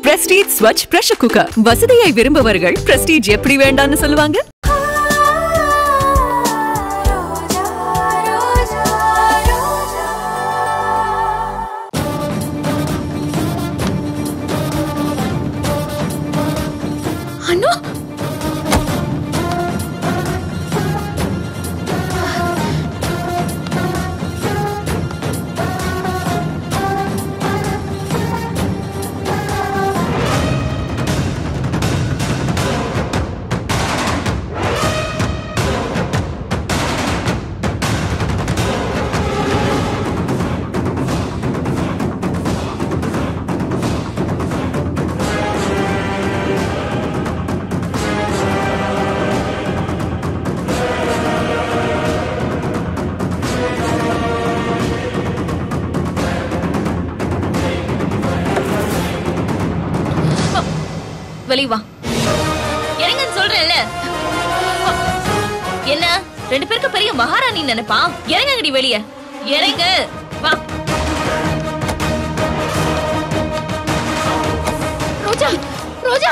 Prestige Swachh pressure cooker வசதியை விரும்புபவர்கள் prestige எப்படி வேண்டாம்னு சொல்லுவாங்க அண்ணா வெளிய வா இறங்கன்னு சொல்றேன்ல என்ன ரெண்டு பேருக்கு பெரிய மகாராணி நினைப்பா இறங்கடி வெளிய இறங்க வா ரோஜா ரோஜா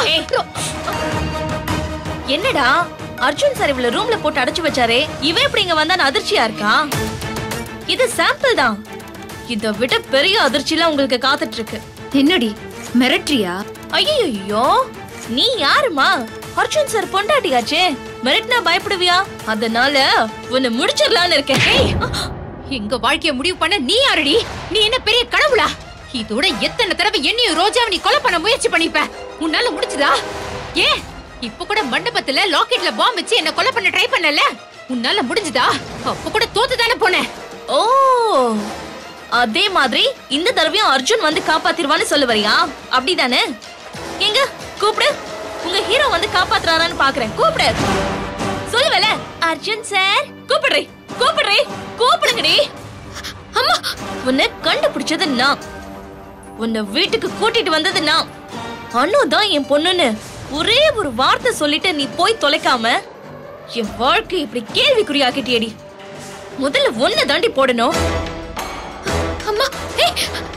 என்னடா அர்ஜுன் சார் இவ்வளவு ரூம்ல போட்டு அடைச்சு வச்சாரே இவன் எப்படி இங்க வந்தா அதிர்ச்சியா இருக்கா இது சாம்பிள் தான் இதை விட பெரிய அதிர்ச்சிலாம் உங்களுக்கு காத்துட்டு இருக்கு என்னடி மிரட்றியா ஐயோ நீ யாருமா அர்ஜுன் சார் பொண்டாட்டியாச்சே மிரட்னா பயப்படுவியா அதனால உன்னை முடிச்சிடலான்னு இருக்கேன் ஏய், எங்க வாழ்க்கைய முடிவு பண்ண நீ யாரடி நீ என்ன பெரிய கடவுளா இதோட எத்தனை தடவை என்னையும் ரோஜாவை நீ கொலை பண்ண முயற்சி பண்ணிப்ப உன்னால முடிச்சுதா ஏ இப்ப கூட மண்டபத்துல லாக்கெட்ல பாம்பு வச்சு என்ன கொலை பண்ண ட்ரை பண்ணல உன்னால முடிஞ்சுதா அப்ப கூட தோத்து தானே போனேன் ஓ அதே மாதிரி இந்த தடவையும் அர்ஜுன் வந்து காப்பாத்திருவான்னு சொல்ல வரியா அப்படிதானே எங்க கூப்பிடு உங்க ஹீரோ வந்து காப்பாத்துறாரான்னு பாக்குறேன் கூப்பிடு சொல்லுவல அர்ஜுன் சார் கூப்பிடுறே கூப்பிடுறே கூப்பிடுங்கடி அம்மா உன்னை கண்டுபிடிச்சது நான் உன்னை வீட்டுக்கு கூட்டிட்டு வந்தது நான் அனு தான் என் பொண்ணுன்னு ஒரே ஒரு வார்த்தை சொல்லிட்டு நீ போய் தொலைக்காம என் வாழ்க்கை இப்படி கேள்விக்குறியாக்கிட்டியடி முதல்ல ஒண்ணு தாண்டி போடணும் அம்மா ஏய்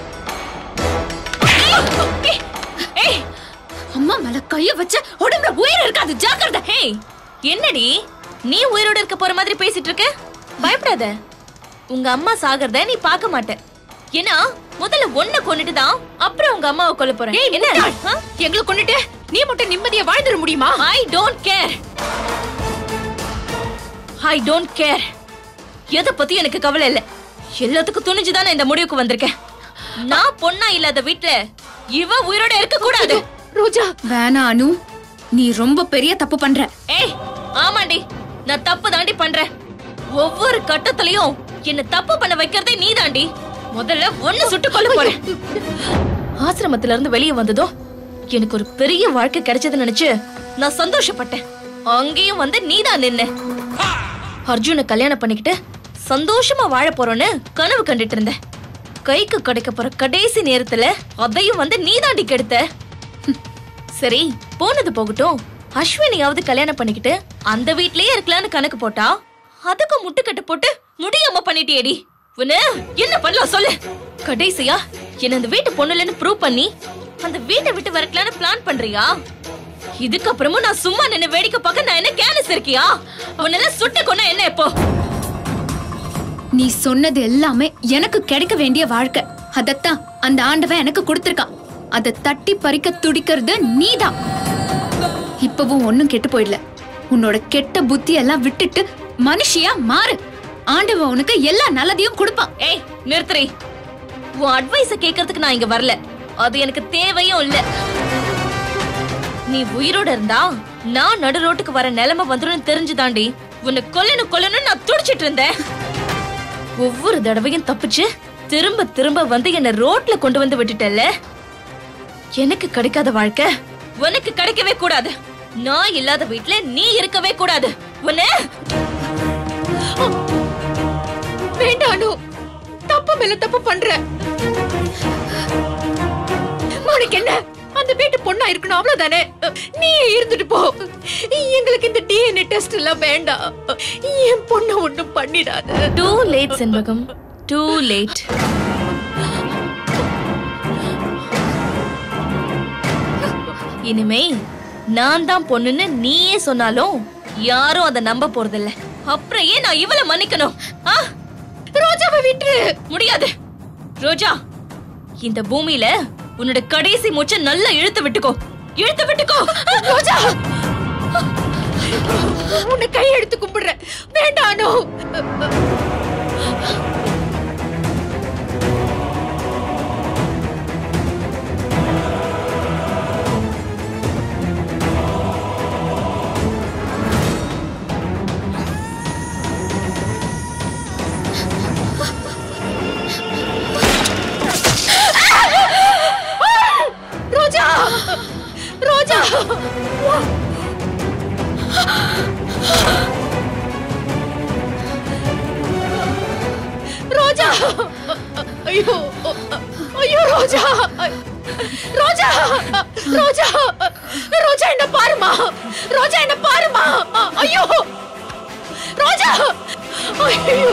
ஏய், ஏய் அம்மா மேல கைய வச்ச உடம்புல உயிர் இருக்காது ஜாக்கிரதை ஹே என்னடி நீ உயிரோட இருக்க போற மாதிரி பேசிட்டு இருக்க பயப்படாத உங்க அம்மா சாகிறத நீ பார்க்க மாட்ட ஏன்னா முதல்ல ஒன்ன கொன்னுட்டு தான் அப்புறம் உங்க அம்மாவை கொல்ல போறேன் ஏய், என்ன முட்டாள். எங்களை கொண்டுட்டு நீ மட்டும் நிம்மதியா வாழ்ந்துட முடியுமா I don't care I don't care எதை பத்தி எனக்கு கவலை இல்ல எல்லாத்துக்கும் துணிஞ்சு நான் இந்த முடிவுக்கு வந்திருக்கேன் நான் பொண்ணா இல்லாத வீட்ல இவ உயிரோட இருக்க கூடாது ரோஜா வேணா அனு நீ ரொம்ப பெரிய தப்பு பண்ற ஏய் ஆமாண்டி நான் தப்பு தாண்டி பண்றேன் ஒவ்வொரு கட்டத்திலயும் என்ன தப்பு பண்ண வைக்கிறதே நீதாண்டி முதல்ல ஒண்ணு சுட்டு கொல்ல போறேன் ஆசிரமத்துல இருந்து வெளியே வந்ததும் எனக்கு ஒரு பெரிய வாழ்க்கை கிடைச்சதுன்னு நினைச்சு நான் சந்தோஷப்பட்டேன் அங்கேயும் வந்து நீதான் நின்ன அர்ஜுனை கல்யாணம் பண்ணிக்கிட்டு சந்தோஷமா வாழ போறோன்னு கனவு கண்டுட்டு இருந்தேன் கைக்கு கிடைக்க போற கடைசி நேரத்துல அதையும் வந்து நீதாண்டி கெடுத்த சரி போனது போகட்டும் அஸ்வினியாவது கல்யாணம் பண்ணிக்கிட்டு அந்த வீட்லயே இருக்கலாம்னு கணக்கு போட்டா அதுக்கு முட்டுக்கட்டு போட்டு முடியாம பண்ணிட்டியேடி உன்ன என்ன பண்ணலாம் சொல்லு கடைசியா என்ன அந்த வீட்டு பொண்ணுலன்னு ப்ரூவ் பண்ணி அந்த வீட்டை விட்டு வரக்கலான்னு பிளான் பண்றியா இதுக்கப்புறமும் நான் சும்மா நின்னு வேடிக்கை பார்க்க நான் என்ன கேலஸ் இருக்கியா உன்னெல்லாம் சுட்டு கொன்னா என்ன இப்போ நீ சொன்னது எல்லாமே எனக்கு கிடைக்க வேண்டிய வாழ்க்கை அதத்தான் அந்த ஆண்டவன் எனக்கு கொடுத்திருக்கான் அதை தட்டி பறிக்க துடிக்கிறது நீதான் இப்பவும் ஒண்ணும் கெட்டு போயிடல உன்னோட கெட்ட புத்தி எல்லாம் விட்டுட்டு மனுஷியா மாறு ஆண்டவன் உனக்கு எல்லா நல்லதையும் கொடுப்பான் ஏய் நிறுத்துறி உன் அட்வைஸ கேட்கறதுக்கு நான் இங்க வரல அது எனக்கு தேவையும் இல்ல நீ உயிரோட இருந்தா நான் நடு ரோட்டுக்கு வர நிலைமை வந்துடும் தெரிஞ்சுதாண்டி உன்னை கொல்லணும் கொல்லணும் நான் துடிச்சிட்டு இருந்தேன் ஒவ்வொரு தடவையும் தப்பிச்சு திரும்ப திரும்ப வந்து என்ன ரோட்ல கொண்டு வந்து விட்டுட்டல்ல எனக்கு கிடைக்காத வாழ்க்கை உனக்கு கிடைக்கவே கூடாது நான் இல்லாத வீட்ல நீ இருக்கவே கூடாது உன்ன வேண்டாம் அனு தப்பு மேல தப்பு பண்ற உனக்கு என்ன அந்த வீட்டு பொண்ணா இருக்கணும் அவ்வளவுதானே நீ இருந்துட்டு போ எங்களுக்கு இந்த டிஎன்ஏ டெஸ்ட் எல்லாம் வேண்டாம் என் பொண்ணை ஒண்ணும் பண்ணிடாத too late Shenbagam too late இனிமே நான் தான் பொண்ணுன்னு நீயே சொன்னாலும் யாரும் அதை நம்ப போறதில்ல அப்புறம் ஏன் நான் இவள மன்னிக்கணும் ஆ? ரோஜாவை விட்டுரு முடியாது ரோஜா இந்த பூமியில உன்னோட கடைசி மூச்சை நல்லா இழுத்து விட்டுக்கோ இழுத்து விட்டுக்கோ ரோஜா உன்னை கையெடுத்து கும்பிடுறேன் வேண்டானோ ரோஜா ரோஜா ரோஜா ஐயோ ஐயோ ரோஜா ரோஜா ரோஜா ரோஜா என்ன பாருமா ரோஜா என்ன பாருமா ஐயோ ரோஜா ஐயோ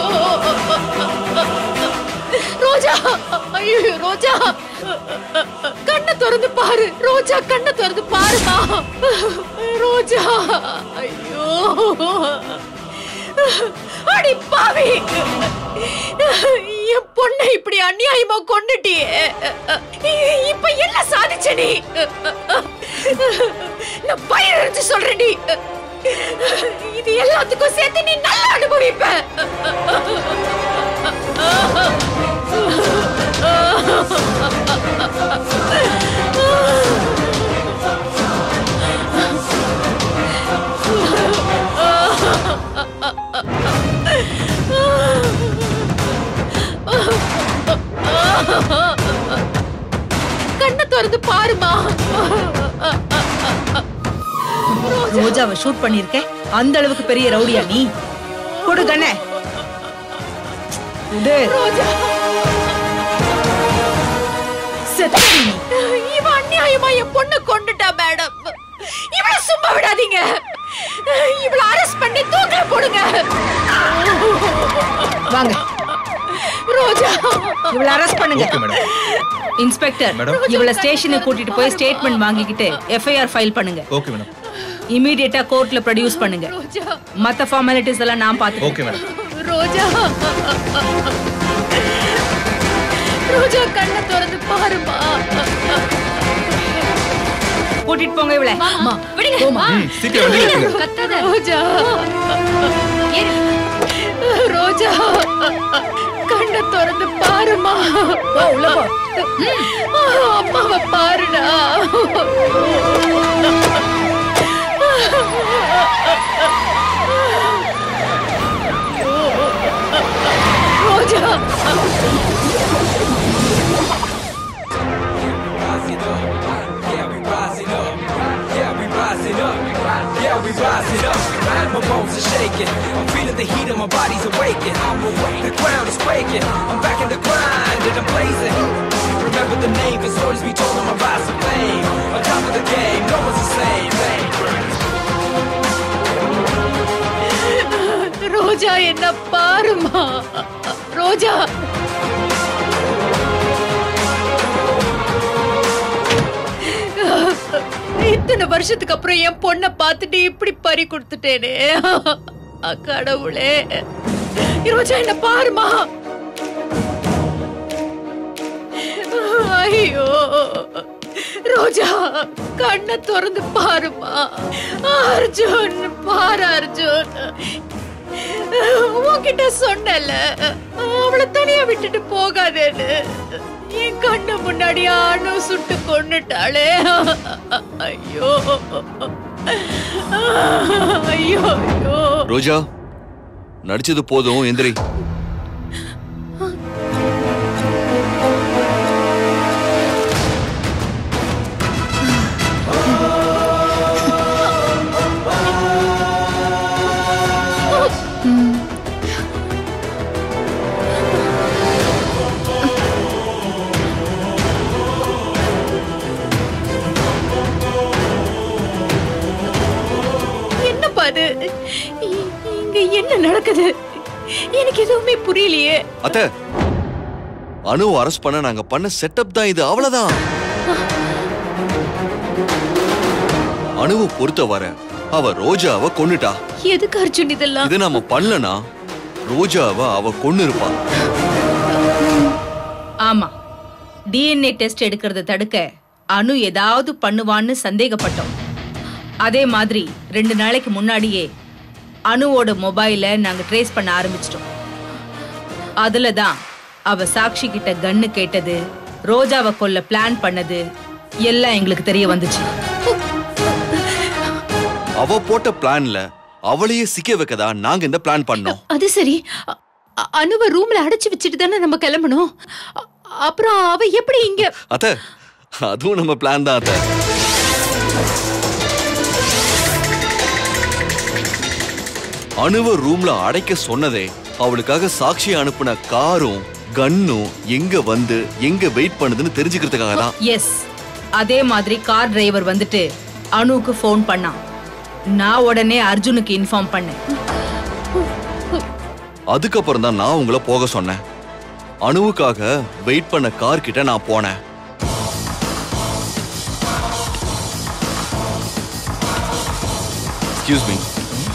ரோஜா ஐயோ ரோஜா கண்ணை திறந்து பாரு ரோஜா கண்ணை திறந்து பாருமா ரோஜா ஐயோ அடி பாவி என் பொண்ணை இப்படி அநியாயமா கொண்டுட்டியே இப்ப என்ன சாதிச்ச நீ நான் பயிரிழந்து சொல்றேன்டி இது எல்லாத்துக்கும் சேர்த்து நீ நல்லா அனுபவிப்ப கண்ணை திறந்து பாருமா ரோஜாவை ஷூட் பண்ணிருக்க அந்த அளவுக்கு பெரிய ரவுடியா நீ கொடு கண்ணே விடு ரோஜா செத்தடி நீ. இவ அநியாயமா என் பொண்ணு கொண்டுட்டா மேடம் இவளை சும்மா விடாதீங்க இவளை அரெஸ்ட் பண்ணி தூக்கில போடுங்க வாங்க ரோஜா இவள அரெஸ்ட் பண்ணுங்க ஓகே மேடம் இன்ஸ்பெக்டர் மேடம். இவள ஸ்டேஷனுக்கு கூட்டிட்டு போய் ஸ்டேட்மெண்ட் வாங்கிக்கிட்டு எஃப்ஐஆர் ஃபைல் பண்ணுங்க ஓகே மேடம் இமீடியட்டா கோர்ட்ல ப்ரொடியூஸ் பண்ணுங்க ரோஜா மத்த ஃபார்மாலிட்டிஸ் எல்லாம் நான் பாத்துக்கிறேன் ஓகே மேடம் ரோஜா ரோஜா கண்ணை திறந்து பாருமா கூட்டிட்டு போங்க இவள விடுங்க ம் சீக்கிரம் வண்டியில ஏத்துங்க கத்தாத ரோஜா ரோஜா கண்ணை திறந்து பாருமா உள்ள போ அம்மாவை பாருடா ரோஜா Yeah, we rising up. My bones are shaking. I'm feeling the heat and my body's awaking. I'm awake. The ground is quaking. I'm back in the grind and I'm blazing. Remember the name, cause stories be told on my rise to fame. On top of the game, no one's the same. ரோஜா என்ன பாருமா ரோஜா இத்தனை வருஷத்துக்கு அப்புறம் என் பொண்ணை பார்த்துட்டு இப்படி பறி கொடுத்துட்டேனே கடவுளே ரோஜா என்ன பாருமா ஐயோ ரோஜா கண்ணை திறந்து பாருமா அர்ஜுன் பாரு அர்ஜுன் உன்கிட்ட சொன்னல அவளை தனியா விட்டுட்டு போகாதேன்னு என் கண்ணு முன்னாடி ஆணு சுட்டு கொன்னுட்டாளே ஐயோ ஐயோ ஐயோ ரோஜா நடிச்சது போதும் எந்திரி என்னப்பா அது இ- இங்க என்ன நடக்குது எனக்கு எதுவுமே புரியலையே அத்த அணு அரெஸ்ட் பண்ண நாங்க பண்ண செட்டப் தான் இது அவ்வளவுதான் அணுவை பொறுத்தவரை அவ ரோஜாவை கொன்னுட்டா எதுக்கு அர்ஜுன் இதெல்லாம் இது நம்ம பண்ணலனா ரோஜாவை அவ கொன்னு இருப்பா ஆமா டிஎன்ஏ டெஸ்ட் எடுக்கிறத தடுக்க அனு ஏதாவது பண்ணுவான்னு சந்தேகப்பட்டோம் அதே மாதிரி ரெண்டு நாளைக்கு முன்னாடியே அனுவோட மொபைலை நாங்க ட்ரேஸ் பண்ண ஆரம்பிச்சிட்டோம் அதுல தான் அவ சாக்ஷி கிட்ட கன்னு கேட்டது ரோஜாவை கொல்ல பிளான் பண்ணது எல்லாம் எங்களுக்கு தெரிய வந்துச்சு அவ போட்ட பிளான்ல அவளையே சிக்க வைக்கதா நாங்க இந்த பிளான் பண்ணோம் அது சரி அ- அ- அனுவ ரூம்ல அடைச்சு வச்சுட்டு தானே நம்ம கிளம்பணும் அ- அப்புறம் அவ எப்படி இங்க அத்த அதுவும் நம்ம பிளான் தான் அத்த அணுவ ரூம்ல அடைக்க சொன்னதே அவளுக்காக சாட்சி அனுப்புன காரும் கன்னும் எங்க வந்து எங்க வெயிட் பண்ணுதுன்னு தெரிஞ்சுக்கிறதுக்காக தான் எஸ் அதே மாதிரி கார் டிரைவர் வந்துட்டு அனுவுக்கு ஃபோன் பண்ணான் நான் உடனே அர்ஜுனுக்கு இன்ஃபார்ம் பண்ணேன் அதுக்கப்புறம் தான் நான் உங்களை போக சொன்னேன் அணுவுக்காக வெயிட் பண்ண கார் கிட்ட நான் போனேன் எக்ஸ்கியூஸ் மீ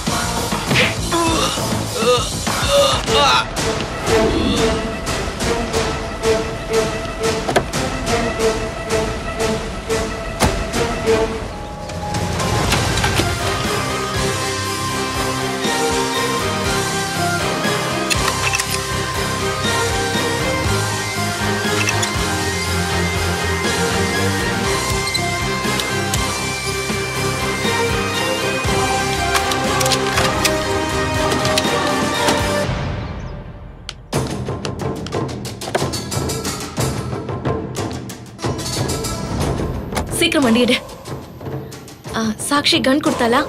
சீக்கிரம் வண்டி எடு ஆ, சாக்ஷி கன் கொடுத்தாளா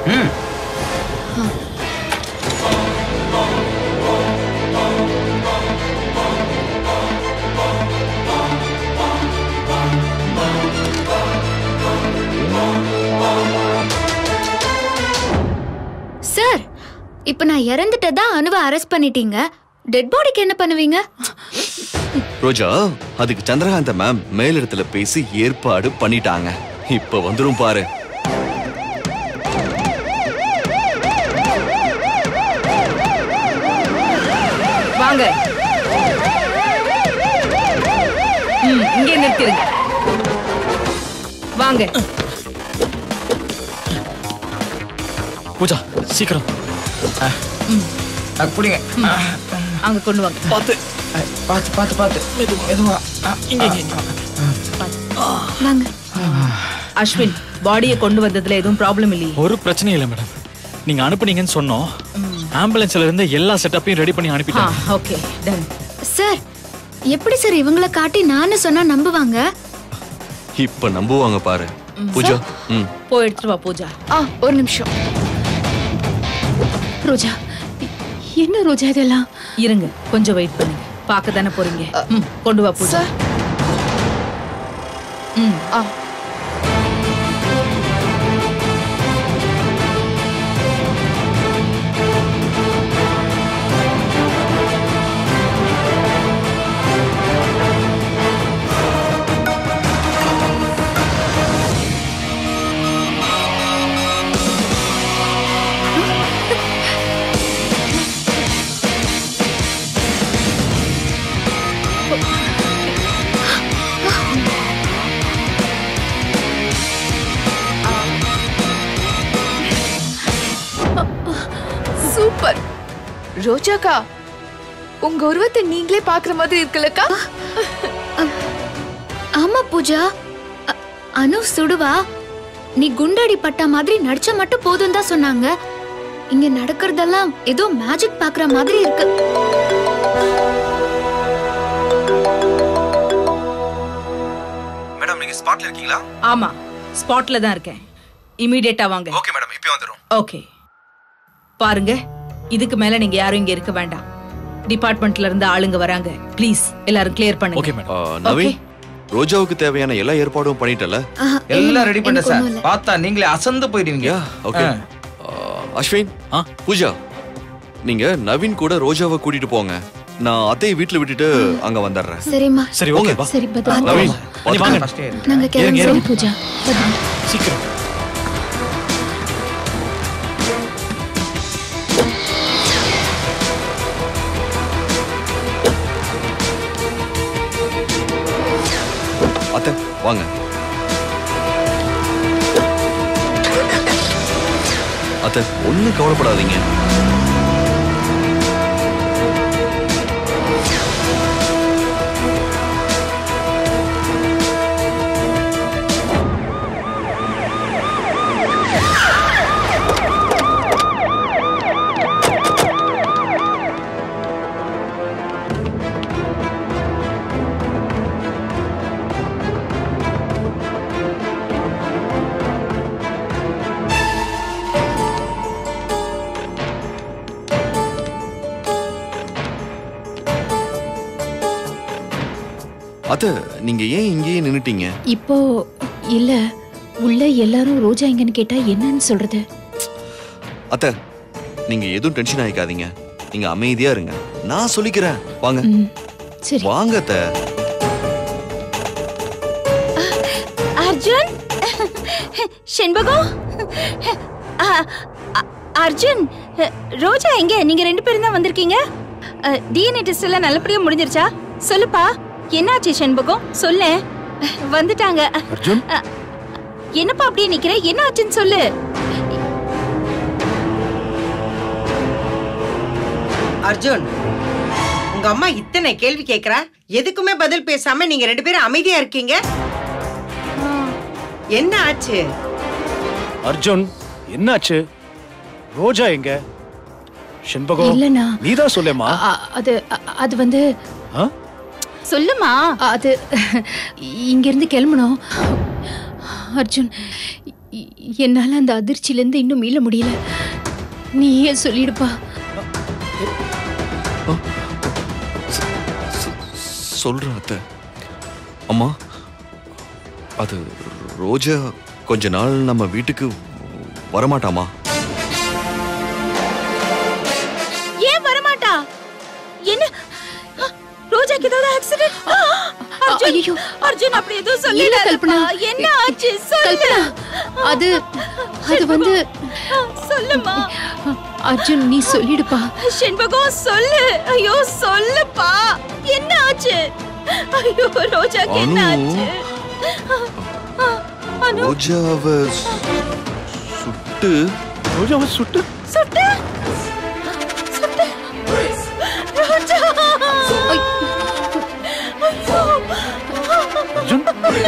சார் இப்ப நான் இறந்துட்டதா அனுவை அரெஸ்ட் பண்ணிட்டீங்க டெட் பாடிக்கு என்ன பண்ணுவீங்க ரோஜா அதுக்கு சந்திரகாந்த மேம் மேலிடத்துல பேசி ஏற்பாடு பண்ணிட்டாங்க இப்ப வந்துரும் பாரு வாங்க ம், இங்கே நிறுத்திருங்க வாங்க பூஜா சீக்கிரம் அப்படிங்க அங்க கொண்டு வாங்க பார்த்து பார்த்து பார்த்து பார்த்து மெதுவா இங்க இங்க, இங்க வாங்க அஸ்வின் பாடியை கொண்டு வந்ததுல எதுவும் ப்ராப்ளம் இல்லையே ஒரு பிரச்சனையும் இல்லை மேடம் நீங்க அனுப்புனீங்கன்னு சொன்னோம் ஆம்புலன்ஸ்ல இருந்து எல்லா செட்டப்பையும் ரெடி பண்ணி ஆ அனுப்பிட்டாங்க ஓகே டன் சார் எப்படி சார் இவங்கள காட்டி நானு சொன்னா நம்புவாங்க இப்ப நம்புவாங்க பாரு பூஜா ம் போய் எடுத்துட்டு வா பூஜா ஆ ஒரு நிமிஷம் ரோஜா இ- என்ன ரோஜா இதெல்லாம் இருங்க கொஞ்சம் வெயிட் பண்ணுங்க பார்க்க தானே போறீங்க ம், கொண்டு வா பூஜா ம் ஆ சூப்பர் ரோஜாக்கா உங்க உருவத்தை நீங்களே பாக்குற மாதிரி இருக்குல்லக்கா ஆமா பூஜா அ- அனு சுடுவா நீ குண்டடி பட்ட மாதிரி நடிச்சா மட்டும் போதும் தான் சொன்னாங்க இங்க நடக்கிறதெல்லாம் ஏதோ மேஜிக் பாக்குற மாதிரி இருக்கு மேடம் நீங்க ஸ்பாட்ல இருக்கீங்களா ஆமா ஸ்பாட்ல தான் இருக்கேன் இமீடியட்டா வாங்க ஓகே மேடம் இப்போ வந்துரும் ஓகே பாருங்க இதுக்கு மேல நீங்க யாரும் இங்க இருக்க வேண்டாம் டிபார்ட்மெண்ட்ல இருந்து ஆளுங்க வராங்க ப்ளீஸ் எல்லாரும் கிளியர் ஓகே பண்ணுங்க மேடம் ஆ, நவீன் ரோஜாவுக்கு தேவையான எல்லா ஏற்பாடும் பண்ணிட்டல ஆஹா, எல்லாம் இல்ல, ரெடி பண்ண எனக்கு சார் ஒண்ணும் இல்ல. பார்த்தா நீங்களே அசந்து போயிடுவீங்க யா ஓகே அஸ்வின் ஆ? பூஜா நீங்க நவீன் கூட ரோஜாவை கூட்டிட்டு போங்க நான் அத்தையை வீட்ல விட்டுட்டு அங்க வந்துடுறேன் சரிம்மா சரி ஓகே வா சரி பத்மா நவீன் நீ வாங்க நாங்க இருங்க, கிளம்புறோம் இருங்க. பூஜா பத்மா சீக்கிரம் வாங்க அத்த ஒண்ணும் கவலைப்படாதீங்க அத்த நீங்க ஏன் இங்கேயே நின்னுட்டீங்க இப்போ இல்ல உள்ள எல்லாரும் ரோஜா எங்கன்னு கேட்டா என்னன்னு சொல்றது அத்த நீங்க எதுவும் டென்ஷன் ஆயிக்காதீங்க நீங்க அமைதியா இருங்க நான் சொல்லிக்கிறேன் வாங்க ம், சரி வாங்க அத்த அர்ஜுன் செண்பகம் அ- அ- அர்ஜுன் ரோஜா எங்க நீங்க ரெண்டு பேரும் தான் வந்திருக்கீங்க டிஎன்ஏ டெஸ்ட் எல்லாம் நல்லபடியா முடிஞ்சிருச்சா சொல்லுப்பா என்னாச்சு செண்பகம் சொல்ல வந்துட்டாங்க அர்ஜுன் அ, என்னப்பா அப்படியே நிக்கிற என்ன ஆச்சுன்னு சொல்லு அர்ஜுன் உங்க அம்மா இத்தனை கேள்வி கேக்குறா எதுக்குமே பதில் பேசாம நீங்க ரெண்டு பேரும் அமைதியா இருக்கீங்க என்ன ஆச்சு அர்ஜுன் என்னாச்சு ரோஜா எங்க செண்பகம் இல்லண்ணா. நீதான் சொல்லேம்மா அ- அது அ- அது வந்து ஆ? சொல்லுமா அது இங்க இருந்து கிளம்பணும் அர்ஜுன் இ- என்னால அந்த அதிர்ச்சியில இருந்து இன்னும் மீள முடியல நீயே சொல்லிடுப்பா சொல்றேன் அத்த அம்மா அது ரோஜா கொஞ்ச நாள் நம்ம வீட்டுக்கு வரமாட்டாமா ஏன் வரமாட்டா என்ன அ, ரோஜாக்கு ஏதாவது ஆக்சிடென்ட் அர்ஜுன் ஐயோ. அர்ஜுன் அப்படி எதுவும் இல்ல சொல்லல கல்பனா என்ன ஆச்சு சொல்லு கல்பனா அது அது வந்து சொல்லுமா அர்ஜுன் நீ சொல்லிடுப்பா செண்பகம் சொல்லு ஐயோ சொல்லுப்பா என்ன ஆச்சு ஐயோ ரோஜாக்கு என்ன அனு. ஆச்சு அனு ரோஜாவை சுட்டு ரோஜாவை சுட்டு சுட்டு சுட்டு ரோஜா ஐயோ அர்ஜுன்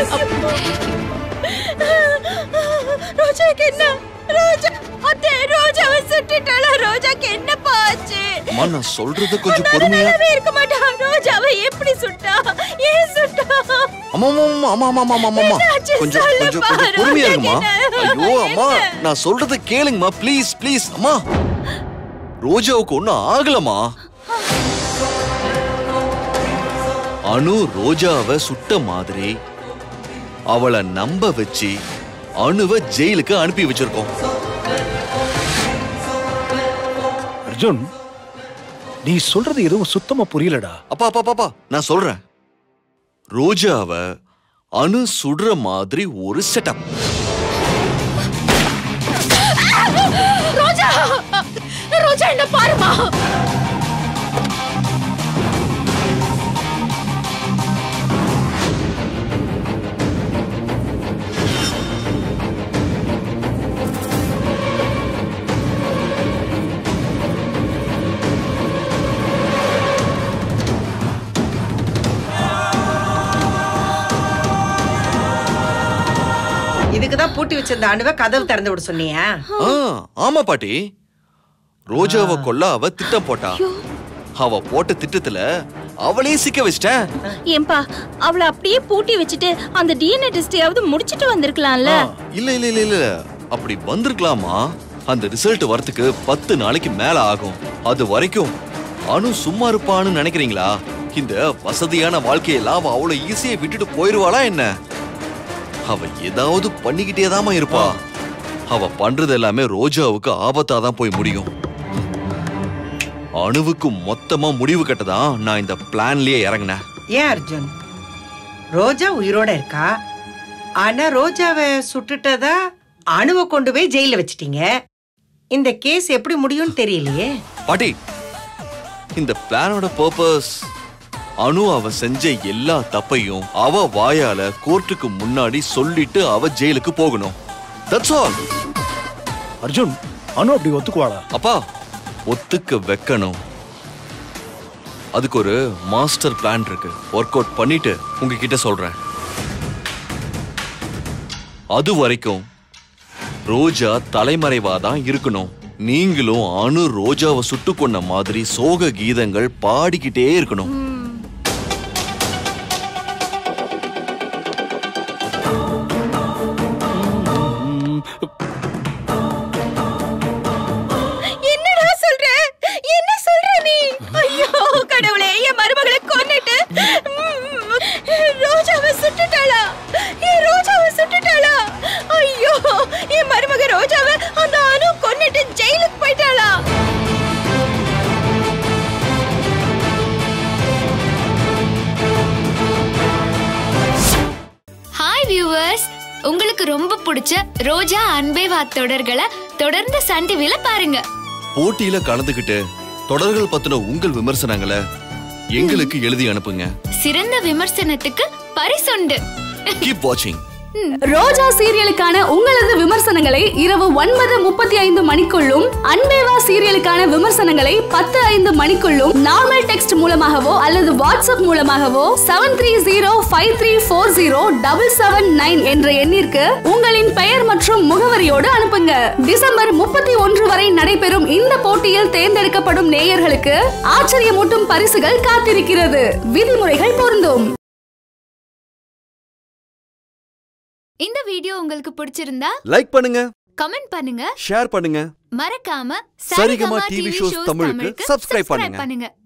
ரோஜாக்கு என்ன ரோஜா அத்தை ரோஜாவை சுட்டுட்டாளா ரோஜாக்கு என்ன பாச்சு அம்மா நான் சொல்றத கொஞ்சம் பொறுமையா நல்லாவே இருக்க மாட்டா ரோஜாவை எப்படி சுட்டா ஏன் சுட்டா அம்மா அம்மா அம்மா அம்மா அம்மா அம்மா அம்மா என்னாச்சு? கொஞ்சம் கொஞ்சம் சொல்லுப்பா, கொஞ்சம் பொறுமையா இருங்கம்மா ரோஜாக்கு என்ன? ஐயோ அம்மா என்ன? நான் சொல்றத கேளுங்கம்மா ப்ளீஸ் ப்ளீஸ் அம்மா ரோஜாவுக்கு ஒண்ணும் ஆகலம்மா அனு ரோஜாவை சுட்ட மாதிரி அவளை நம்ப வச்சு அணுவை ஜெயிலுக்கு அனுப்பி வச்சிருக்கோம் அர்ஜுன் நீ சொல்றது எதுவும் சுத்தமா புரியலடா அப்பா அப்பா பாப்பா நான் சொல்றேன் ரோஜாவை அணு சுடுற மாதிரி ஒரு செட்டப் ரோஜா ரோஜா என்ன பாருமா இதுக்கு தான் பூட்டி வச்சிருந்த அணுவை கதவு திறந்து விட சொன்னியா ஆ, ஆமா பாட்டி ரோஜாவை கொல்ல அவ திட்டம் போட்டா அவ போட்ட திட்டத்துல அவளே சிக்க வச்சிட்டேன் ஏன்பா அவளை அப்படியே பூட்டி வச்சுட்டு அந்த டிஎன்ஏ டெஸ்டையாவது முடிச்சிட்டு வந்திருக்கலாம்ல இல்ல இல்ல இல்ல இல்ல அப்படி வந்திருக்கலாமா அந்த ரிசல்ட் வரதுக்கு பத்து நாளைக்கு மேல ஆகும் அது வரைக்கும் அனு சும்மா இருப்பான்னு நினைக்கிறீங்களா இந்த வசதியான வாழ்க்கையெல்லாம் அவ அவ்வளவு ஈஸியா விட்டுட்டு போயிருவாளா என்ன அவ ஏதாவது பண்ணிக்கிட்டே இருப்பா அவ பண்றது எல்லாமே ரோஜாவுக்கு ஆபத்தா தான் போய் முடியும் அணுவுக்கு மொத்தமா முடிவு கட்டதான் நான் இந்த பிளான்லயே இறங்கினேன் ஏன் அர்ஜுன் ரோஜா உயிரோட இருக்கா ஆனா ரோஜாவை சுட்டுட்டதா அணுவை கொண்டு போய் ஜெயில வச்சிட்டீங்க இந்த கேஸ் எப்படி முடியும்னு தெரியலையே பாட்டி இந்த பிளானோட பர்பஸ் அனு அவ செஞ்ச எல்லா தப்பையும் அவ வாயால கோர்ட்டுக்கு முன்னாடி சொல்லிட்டு அவ ஜெயிலுக்கு போகணும் தட்ஸ் ஆல் அர்ஜுன் அனு அப்படி ஒத்துக்குவாளா அப்பா ஒத்துக்க வைக்கணும் அதுக்கு ஒரு மாஸ்டர் பிளான் இருக்கு ஒர்க் அவுட் பண்ணிட்டு உங்ககிட்ட சொல்றேன் அது வரைக்கும் ரோஜா தலைமறைவா தான் இருக்கணும் நீங்களும் அணு ரோஜாவை சுட்டு கொண்ட மாதிரி சோக கீதங்கள் பாடிக்கிட்டே இருக்கணும் என்னடா சொல்ற என்ன சொல்ற நீ ஐயோ கடவுளே என் மருமகளை கொன்னுட்டு ம், ரோஜாவை சுட்டுட்டாளா என் ரோஜாவை சுட்டுட்டாளா ஐயோ என் மருமக ரோஜாவை அந்த அனு கொன்னுட்டு ஜெயிலுக்கு போயிட்டாளா ஹாய் வியூவர்ஸ் உங்களுக்கு ரொம்ப பிடிச்ச ரோஜா அன்பே வா தொடர்களை தொடர்ந்து சன் டிவில பாருங்க போட்டியில கலந்துகிட்டு தொடர்கள் பத்தின உங்கள் விமர்சனங்களை எங்களுக்கு எழுதி அனுப்புங்க சிறந்த விமர்சனத்துக்கு பரிசுண்டு கீப் வாட்சிங் ரோஜா சீரியலுக்கான உங்களது விமர்சனங்களை இரவு ஒன்பது முப்பத்தி ஐந்து மணிக்குள்ளும் அன்பேவா சீரியலுக்கான விமர்சனங்களை பத்து ஐந்து மணிக்குள்ளும் நார்மல் டெக்ஸ்ட் மூலமாகவோ அல்லது வாட்ஸ்அப் மூலமாகவோ seven three zero five three four zero double seven nine என்ற எண்ணிற்கு உங்களின் பெயர் மற்றும் முகவரியோடு அனுப்புங்க டிசம்பர் முப்பத்தி ஒன்று வரை நடைபெறும் இந்த போட்டியில் தேர்ந்தெடுக்கப்படும் நேயர்களுக்கு ஆச்சரியமூட்டும் பரிசுகள் காத்திருக்கிறது விதிமுறைகள் பொருந்தும் இந்த வீடியோ உங்களுக்கு பிடிச்சிருந்தா லைக் பண்ணுங்க கமெண்ட் பண்ணுங்க ஷேர் பண்ணுங்க மறக்காம சரிகமா டிவி ஷோஸ் தமிழுக்கு சப்ஸ்கிரைப் பண்ணுங்க பண்ணுங்க